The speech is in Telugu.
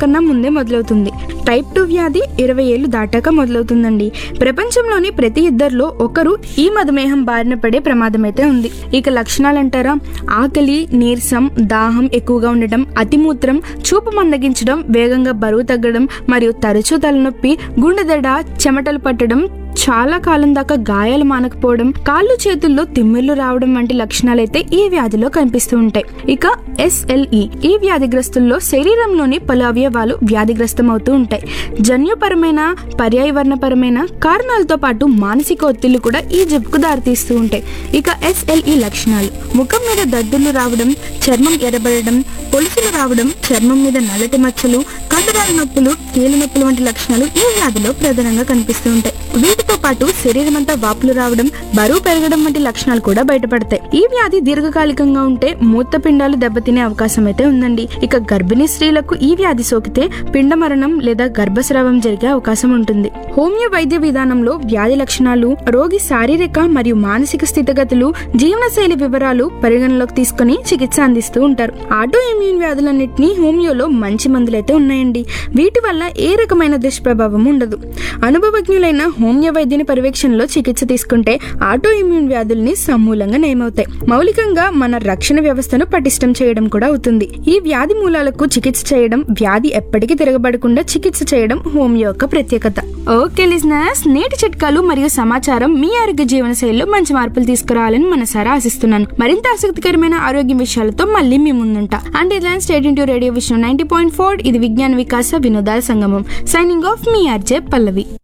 కన్నా ముందే మొదలవుతుంది టైప్ టూ వ్యాధి ఇరవై ఏళ్ళు దాటాక మొదలవుతుందండి ప్రపంచంలోని ప్రతి ఇద్దరిలో ఒకరు ఈ మధుమేహం బారిన పడే ప్రమాదం అయితే ఉంది ఇక లక్షణాలు అంటారా ఆకలి నీరసం దాహం ఎక్కువగా ఉండటం అతిమూత్రం చూపు మందగించడం వేగంగా బరువు తగ్గడం మరియు తరచూ తలనొప్పి గుండెదడ చెమటలు పట్టడం చాలా కాలం దాకా గాయాలు మానకపోవడం కాళ్ళు చేతుల్లో తిమ్మిర్లు రావడం వంటి లక్షణాలైతే ఈ వ్యాధిలో కనిపిస్తూ ఉంటాయి ఇక ఎస్ఎల్ఈ ఈ వ్యాధిగ్రస్తుల్లో శరీరంలోని పలు అవయవాలు వ్యాధిగ్రస్తం అవుతూ ఉంటాయి జన్యుపరమైన పర్యాయవర్ణపరమైన కారణాలతో పాటు మానసిక ఒత్తిళ్లు కూడా ఈ జబ్బుకు దారితీస్తూ ఉంటాయి ఇక ఎస్ఎల్ఈ లక్షణాలు ముఖం మీద దద్దులు రావడం చర్మం ఎర్రబడడం పొలుసులు రావడం చర్మం మీద నల్లటి మచ్చలు కండరాల నొప్పులు కీళ్ళ నొప్పులు వంటి లక్షణాలు ఈ వ్యాధిలో ప్రధానంగా కనిపిస్తూ ఉంటాయి వీటితో పాటు శరీరం అంతా వాపులు రావడం బరువు పెరగడం వంటి లక్షణాలు కూడా బయటపడతాయి ఈ వ్యాధి దీర్ఘకాలికంగా ఉంటే మూత్రపిండాలు దెబ్బతినే అవకాశం అయితే ఉందండి ఇక గర్భిణీ స్త్రీలకు ఈ వ్యాధి సోకితే పిండ మరణం లేదా గర్భస్రావం జరిగే అవకాశం ఉంటుంది హోమియో వైద్య విధానంలో వ్యాధి లక్షణాలు రోగి శారీరక మరియు మానసిక స్థితిగతులు జీవనశైలి వివరాలు పరిగణలోకి తీసుకుని చికిత్స అందిస్తూ ఉంటారు ఆటో ఇమ్యూన్ వ్యాధులన్నింటినీ హోమియోలో మంచి మందులైతే ఉన్నాయండి వీటి వల్ల ఏ రకమైన దుష్ప్రభావం ఉండదు అనుభవజ్ఞులైన హోమియో వైద్యుని పర్యవేక్షణలో చికిత్స తీసుకుంటే ఆటో ఇమ్యూన్ వ్యాధుల్ని సమూలంగా నయమవుతాయి మౌలికంగా మన రక్షణ వ్యవస్థను పటిష్టం చేయడం కూడా అవుతుంది ఈ వ్యాధి మూలాలకు చికిత్స చేయడం వ్యాధి ఎప్పటికీ తిరగబడకుండా చికిత్స చేయడం హోమియో యొక్క ప్రత్యేకత ఓకే లిజనర్స్ నేటి చిట్కాలు మరియు సమాచారం మీ ఆరోగ్య జీవన శైలిలో మంచి మార్పులు తీసుకురావాలని మనసారా ఆశిస్తున్నాను మరింత ఆసక్తికరమైన ఆరోగ్య విషయాలతో మళ్ళీ మీ ముందుంటా అండ్ ఇలాంటి స్టేట్ ఇంటూ రేడియో విషయం నైన్టీ పాయింట్ ఫోర్ ఇది విజ్ఞాన వికాస వినోదాల సంగమం సైనింగ్ ఆఫ్ మీ ఆర్జే పల్లవి